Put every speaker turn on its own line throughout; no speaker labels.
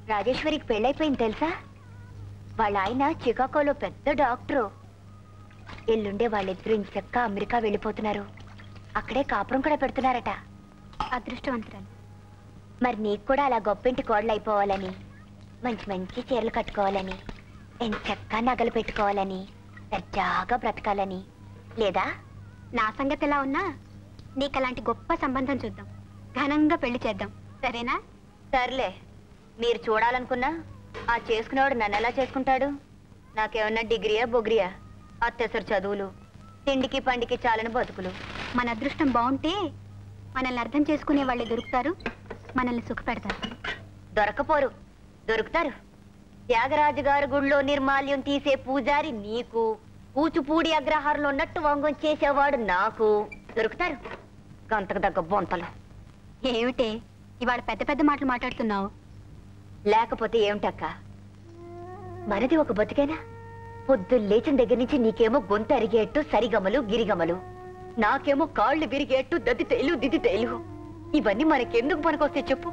రాజేశ్వరికి పెళ్ళైపోయింది తెలుసా వాళ్ళ ఆయన చికాగోలో పెద్ద డాక్టరు ఎల్లుండే వాళ్ళిద్దరూ ఇంచక్క అమెరికా వెళ్ళిపోతున్నారు అక్కడే కాపురం కూడా పెడుతున్నారట
అదృష్టవంతురాలు
మరి నీకు కూడా అలా గొప్పింటి కోడలు అయిపోవాలని మంచి మంచి చీరలు కట్టుకోవాలని ఎంచక్క నగలు పెట్టుకోవాలని దర్జాగా బ్రతకాలని లేదా
నా సంగతి ఎలా ఉన్నా నీకు అలాంటి గొప్ప సంబంధం చూద్దాం ఘనంగా పెళ్లి చేద్దాం సరేనా
సర్లే మీరు చూడాలనుకున్నా ఆ చేసుకునేవాడు నన్ను ఎలా చేసుకుంటాడు నాకేమన్నా డిగ్రీయా బొగ్రియా అత్యవసర చదువులు తిండికి పండికి చాలని బతుకులు
మన అదృష్టం బాగుంటే మనల్ని అర్థం చేసుకునే వాళ్ళే దొరుకుతారు మనల్ని సుఖపెడతారు
దొరకపోరు దొరుకుతారు త్యాగరాజు గారి గుళ్ళో నిర్మాల్యం తీసే పూజారి నీకు కూచుపూడి అగ్రహారంలో ఉన్నట్టు వంగం చేసేవాడు నాకు దొరుకుతారు గంతకు దగ్గ బొంతలు
ఏమిటే ఇవాళ పెద్ద పెద్ద మాటలు మాట్లాడుతున్నావు
లేకపోతే ఏమిటక్క మనది ఒక బతికేనా పొద్దు లేచిన దగ్గర నుంచి నీకేమో గొంతు అరిగేట్టు సరిగమలు గిరిగమలు నాకేమో కాళ్ళు విరిగేట్టు దద్ది తేలు దిద్ది తేలు ఇవన్నీ మనకెందుకు పనికొస్తే చెప్పు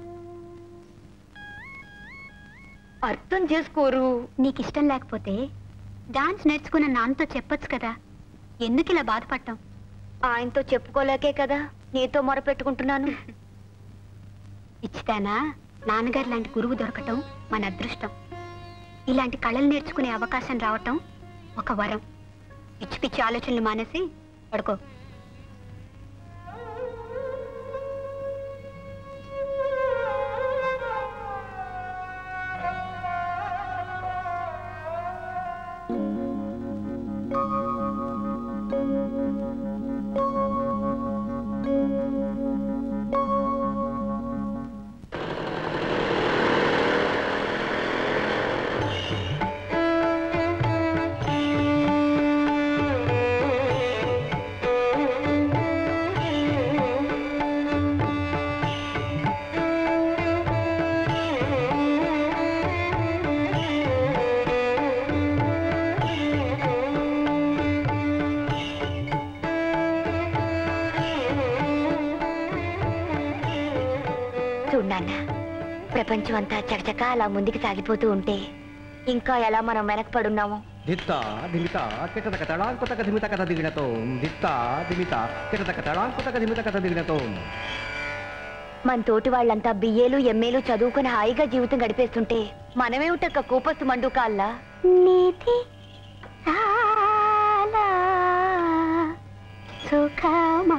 అర్థం చేసుకోరు
నీకు ఇష్టం లేకపోతే డాన్స్ నేర్చుకున్న నాన్నతో చెప్పొచ్చు కదా ఎందుకు ఇలా బాధపడటం
ఆయనతో చెప్పుకోలేకే కదా నీతో మొరపెట్టుకుంటున్నాను
ఇచ్చితేనా నాన్నగారు లాంటి గురువు దొరకటం మన అదృష్టం ఇలాంటి కళలు నేర్చుకునే అవకాశం రావటం ఒక వరం పిచ్చి పిచ్చి ఆలోచనలు మానేసి పడుకో
చూడన్న ప్రపంచం అంతా చకచక అలా ముందుకు సాగిపోతూ ఉంటే ఇంకా ఎలా మనం వెనకపడున్నాము
దిత్త దిమిత కిటతక తడాంకుతక ధిమిత కథ దిగినతో దిత్త దిమిత కిటతక తడాంకుతక ధిమిత కథ దిగినతో
మన తోటి వాళ్ళంతా బిఏలు ఎంఏలు చదువుకుని హాయిగా జీవితం గడిపేస్తుంటే మనమేమిటక్క కూపస్తు మండు కాల్లా
నీతి చాలా సుఖమా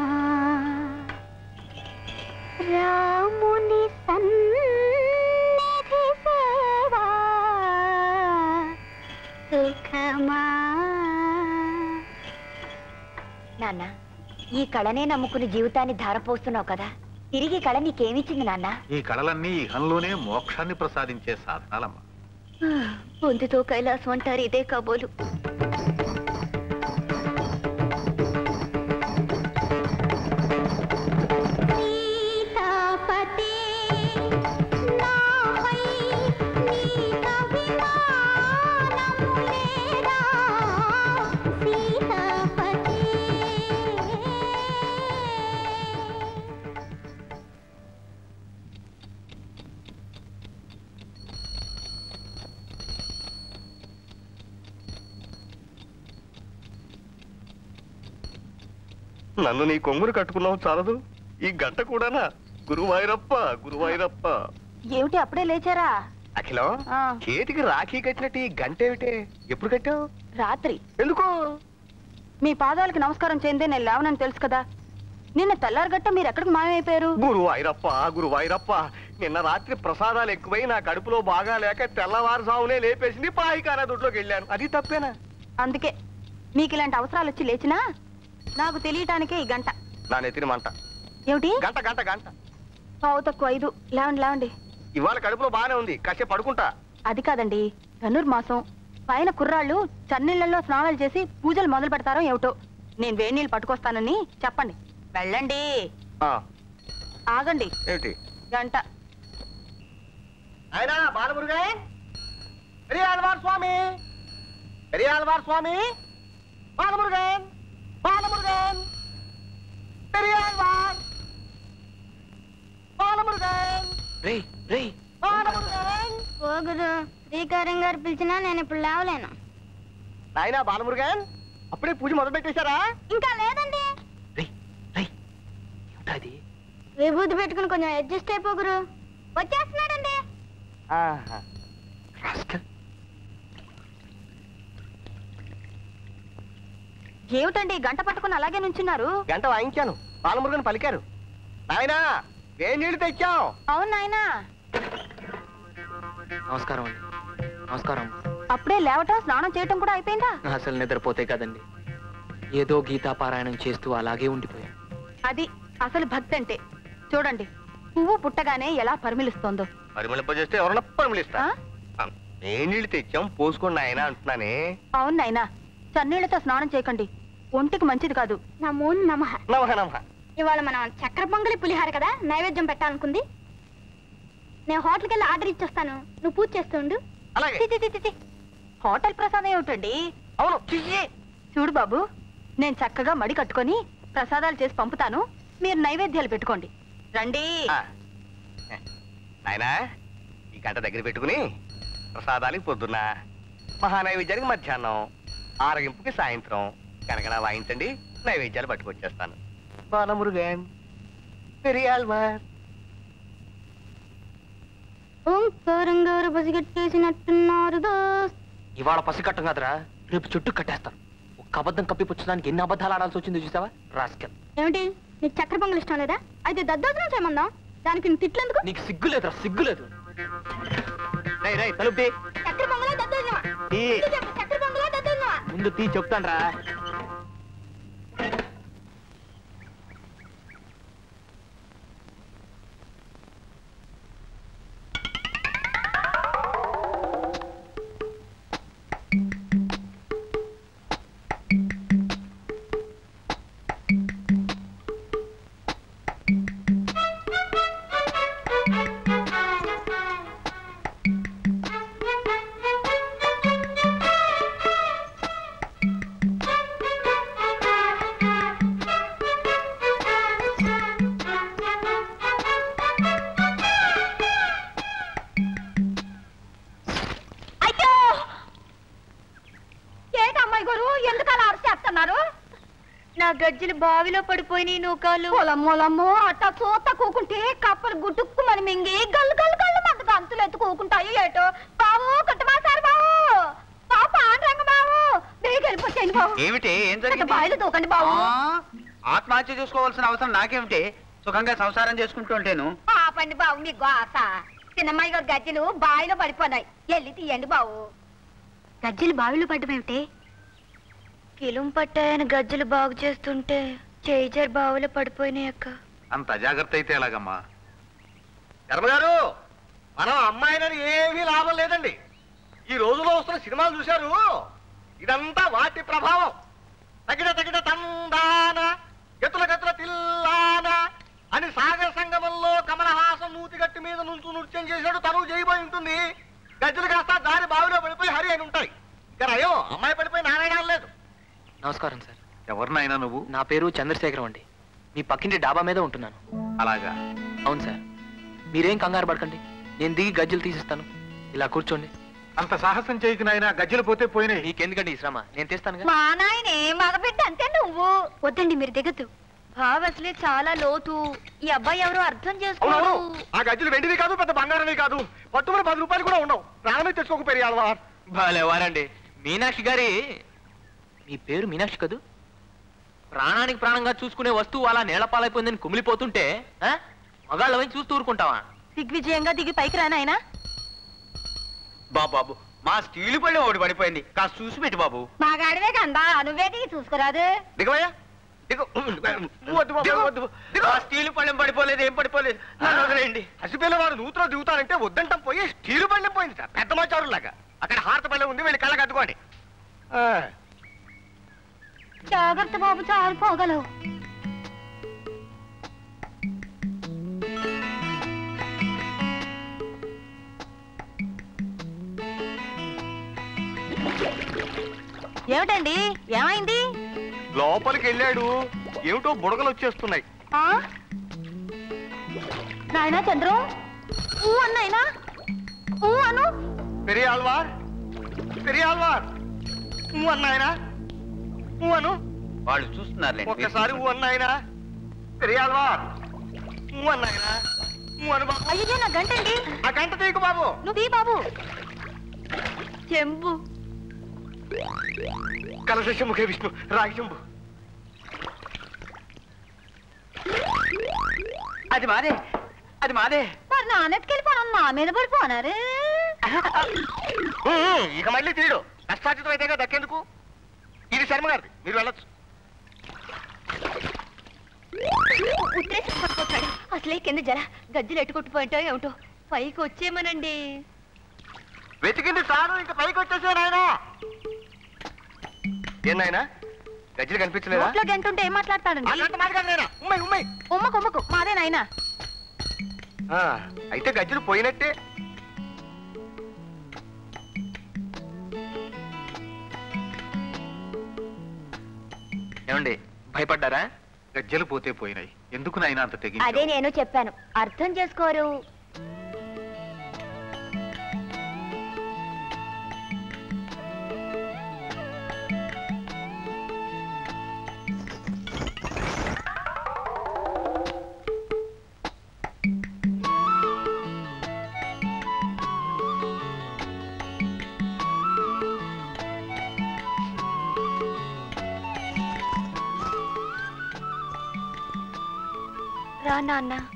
రాముని సన్నిధి సేవా సుఖమా
నాన్న ఈ కళనే నమ్ముకుని జీవితాన్ని ధారపోస్తున్నావు కదా తిరిగి కళ నీకేమిచ్చింది నాన్న
ఈ కళలన్నీ ఇహంలోనే మోక్షాన్ని ప్రసాదించే సాధనాలమ్మా
పొందుతో కైలాసం అంటారు ఇదే కాబోలు
సీతాపతి నాపై నీక విమానము లేరా సీతాపతి
నన్ను నీ కొంగురు కట్టుకున్నావు చాలదు ఈ గంట కూడానా గురువాయిరప్ప గురువాయిరప్ప
ఏమిటి అప్పుడే లేచారా
అఖిలం
ఆ.
చేతికి రాఖీ కట్టినట్టు ఈ గంట ఏమిటే ఎప్పుడు కట్టావు
రాత్రి
ఎందుకు
మీ పాదాలకు నమస్కారం చేయందే నేను లేవనని తెలుసు కదా నిన్న తెల్లారగట్ట మీరు ఎక్కడికి మాయమైపోయారు
గురువాయిరప్ప గురువాయిరప్ప నిన్న రాత్రి ప్రసాదాలు ఎక్కువై నా కడుపులో బాగా లేక తెల్లవారుజామునే లేపేసింది పాయికారా దొడ్లోకి వెళ్ళాను అది తప్పేనా
అందుకే మీకు ఇలాంటి అవసరాలు వచ్చి లేచినా నాకు తెలియటానికే ఈ గంట
నా నెత్తిన మంట
ఏమిటి
గంట గంట గంట
పావు తక్కువ ఐదు లేవండి లేవండి
ఇవాళ కడుపులో బాగానే ఉంది కాసేపు పడుకుంటా
అది కాదండి ధనుర్మాసం పైన కుర్రాళ్ళు చన్నీళ్ళల్లో స్నానాలు చేసి పూజలు మొదలు పెడతారో ఏమిటో నేను వేడి నీళ్ళు పట్టుకొస్తానని చెప్పండి వెళ్ళండి
ఆ,
ఆగండి
ఏమిటి
గంట
ఆయన బాలమురుగన్ పెరియాళ్వార్ స్వామి పెరియాళ్వార్ స్వామి బాలమురుగన్ బాలమురుగన్ పెరియాళ్వార్ బాలమురుగన్
రేయ్ రేయ్
బాలమురుగన్
గురు శ్రీకారం గారు పిలిచినా నేను ఇప్పుడు లేవలేను
నాయనా బాలమురుగన్ అప్పుడే పూజ మొదలు పెట్టేశారా
ఇంకా లేదండి
ఏమిటది
విభూతి పెట్టుకుని కొంచెం అడ్జస్ట్ అయిపో గురు వచ్చేస్తున్నాడండి
ఆహా.
ఏమిటండి గంట పట్టుకుని అలాగే నుంచున్నారు
గంట వాయించాను బాలమురుగన్ పలికారు నాయనా వేడి నీళ్లు తెచ్చాం
అవును నాయనా
నమస్కారం అండి నమస్కారం
అప్పుడే లేవటం స్నానం చేయటం కూడా అయిపోయిందా
అసలు నిద్రపోతే కదండి ఏదో గీతా పారాయణం చేస్తూ అలాగే ఉండిపోయాను
అది అసలు భక్తి అంటే చూడండి పువ్వు పుట్టగానే ఎలా పరిమిలిస్తోందో
పరిమళింపజేస్తే ఎవరన్నా పరిమళిస్తా
ఆ?
వేడి నీళ్లు తెచ్చాం పోసుకోండి నాయనా అంటున్నానే
అవును నాయనా చన్నీళ్లతో స్నానం చేయకండి ఒంటికి మంచిది కాదు
నమో నమః
నమహ నమహ
ఇవాళ మనం చక్కెర పొంగలి పులిహార కదా నైవేద్యం పెట్టాలనుకుంది నేను హోటల్కి వెళ్ళి ఆర్డర్ ఇచ్చొస్తాను నువ్వు పూజ చేస్తుండు
అలాగే
చి, చి, చి, చి, చి. హోటల్ ప్రసాదం ఏమిటండి
అవును
చియ్యి. చూడు బాబు నేను చక్కగా మడి కట్టుకొని ప్రసాదాలు చేసి పంపుతాను మీరు నైవేద్యాలు పెట్టుకోండి రండి
ఆ. నాయనా ఈ గంట దగ్గర పెట్టుకుని ప్రసాదానికి పొద్దున్న మహానైవేద్యానికి మధ్యాహ్నం ఆరగింపుకి సాయంత్రం కనకన వాయించండి నైవేద్యాలు పట్టుకొచ్చేస్తాను బాలమురుగన్ పెరియాల్వార్
ఓంకారం గారు పసిగట్టేసినట్టున్నారు దోస్త్
ఇవాళ పసికట్టం కదరా రేపు చుట్టూ కట్టేస్తాను ఒక్క అబద్ధం కప్పిపుచ్చడానికి ఎన్ని అబద్ధాలు ఆడాల్సి వచ్చిందో చూసావా రాస్కల్
ఏమిటి నీకు చక్కెర పొంగల్ ఇష్టం లేదా అయితే దద్దోజనం చేయమందాం దానికి నువ్వు తిట్లేందుకు
నీకు సిగ్గులేదురా సిగ్గులేదు
రై రై తలుపు తీ.
చక్కెర పొంగలా దద్దోజనమా
తీ.
ముందు చెప్పు, చక్కెర పొంగలా దద్దోజనమా
ముందు తీ చెప్తాను రా
అయ్యో ఏంటి అమ్మాయి గారు ఎందుకు అలా అరిచేస్తున్నారు నా గజ్జలు బావిలో పడిపోయినాయి నూకాలు పొలమ్మోలమ్మో అట్టా చూత కూకుంటే కప్పలు గుట్టుక్కు మరి మింగి గల్లు గల్లు గల్లు మంద గంతులు ఎత్తు కూకుంటాయి ఏటో బావు కుట్టమాసారు బావు బావు పాండ్రంగ బావు బేగ వెళ్ళిపోతాయి బావు
ఏమిటి ఏం
అట్ట
జరిగింది
బావిలో దూకండి బావు
ఆ, ఆత్మహత్య చేసుకోవాల్సిన అవసరం నాకేమిటి సుఖంగా సంసారం చేసుకుంటూ ఉంటేను
పాపండి బావు మీ గోస చిన్నమ్మాయి గారు గజ్జలు బావిలో పడిపోయినాయి వెళ్ళి తీయండి బావు
గజ్జలు బావిలో పడ్డమేమిటి
కిలుం పట్టాయని గజ్జలు బాగు చేస్తుంటే చేజర్ బావులో పడిపోయినాయి అక్క
అంత అజాగ్రత్త అయితే ఎలాగమ్మా
ధర్మగారు మనం అమ్మాయినని ఏమీ లాభం లేదండి ఈ రోజులో వస్తున్న సినిమాలు చూశారు ఇదంతా వాటి ప్రభావం తగిన తగిన తందాన గతుల గతుల తిల్లాన అని సాగర సంగమంలో కమలహాసం నూతిగట్టి మీద నుంచు నృత్యం చేశాడు తను చేయబోయి ఉంటుంది గజ్జలు కాస్త దారి బావిలో పడిపోయి హరి అని ఉంటాయి ఇక అయ్యో అమ్మాయి పడిపోయి నారాయణ లేదు
నమస్కారం సార్
ఎవరినైనా నువ్వు
నా పేరు చంద్రశేఖరం అండి మీ పక్కింటి డాబా మీద ఉంటున్నాను
అలాగా
అవును సార్ మీరేం కంగారు పడకండి నేను దిగి గజ్జలు తీసిస్తాను ఇలా కూర్చోండి
అంత సాహసం చేయకు నాయనా గజ్జలు పోతే పోయినాయి
మీకెందుకండి ఈ శ్రమ నేను తీస్తానుగా
మా నాయనే మగబిడ్డ అంతే నువ్వు
వద్దండి మీరు దిగద్దు
భావ అసలే చాలా లోతు ఈ అబ్బాయి ఎవరో అర్థం
అవునవును
చేసుకోరు
ఆ గజ్జలు వెండివి కాదు పెద్ద బంగారమే కాదు పట్టుమని పది రూపాయలు కూడా ఉండవు ప్రాణమే తెచ్చుకోకపోయారు
భలేవారండి మీనాక్షి గారి మీ పేరు మీనాక్షి కదూ ప్రాణానికి ప్రాణంగా చూసుకునే వస్తువు అలా నేలపాలైపోయిందని కుమిలిపోతుంటే ఆ? మగాళ్ళవని చూస్తూ ఊరుకుంటావా
దిగ్విజయంగా దిగి పైకి రానాయనా
బాబాబు మా స్టీల్ పళ్ళెం ఒకటి పడిపోయింది కాస్త చూసి పెట్టు బాబు
మా గాడివే కందా నువ్వే దిగి చూసుకురాదు
దిగవయ్యా దిగు వద్దు బాబు,
దిగు.
వద్దు దిగు
ఆ స్టీల్ పళ్ళెం పడిపోలేదు ఏం పడిపోలేదు నన్ను వదిలేయండి
హసిపిల్ల వాడు నూతులో దిగుతారంటే వద్దంటాం పోయి స్టీలు పళ్ళెం పోయింది సార్ పెద్ద మాచారు లాగా అక్కడ హారత పళ్ళెం ఉంది వెళ్ళి కళ్ళ కట్టుకోండి ఆ,
జాగ్రత్త బాబు చాలు పోగలవు ఏమిటండి ఏమైంది
లోపలికి వెళ్ళాడు ఏమిటో బుడగలు వచ్చేస్తున్నాయి
ఆ? నాయనా చంద్రం ఊ అన్నాయినా ఊ అను
పెరియాల్వార్ పెరియాల్వార్ నువ్వు అన్నాయనా నువ్వు అను
వాళ్ళు చూస్తున్నారులేండి మీరు
ఒక్కసారి నువ్వు అన్నాయనా పెరియాల్వార్ నువ్వు అన్నాయనా నువ్వు అను బాబు
అయ్యో నా గంట అండి
ఆ గంట తీయకు బాబు
నువ్వు తీ బాబు చెంబు
కలశముఖే విష్ణు రాగి చెంబు
అది మాదే అది మాదే
మరి నాన్నెత్తుకెళ్ళిపోను నా మీద పడిపోనారు
ఉమ్, ఇక మళ్ళీ తీయడు కష్టార్జితం అయితే దక్కేందుకు ఇది శర్మ గారిది మీరు వెళ్ళొచ్చు
ఉత్తరేసి పట్టుకొచ్చాడు అసలే కింద జర గజ్జలు ఎట్టుకొట్టుపోయింటో ఏమిటో పైకి వచ్చేమనండి
వెతికింది చాలు ఇంకా పైకి వచ్చేసే నాయనా ఏం నాయనా గజ్జలు కనిపించలేదా
నోట్లో గంటుంటే ఏం మాట్లాడతాడండి
అన్నట్టు మాట కాదు నాయనా ఉమ్మై ఉమ్మై
ఉమ్మకు ఉమ్మకు మాదే నాయనా
ఆ, అయితే గజ్జలు పోయినట్టే
ఏమండి భయపడ్డారా
గజ్జలు పోతే పోయినాయి ఎందుకు నాయన అంత తెగించావు?
అదే నేను చెప్పాను అర్థం చేసుకోరు రా నాన్న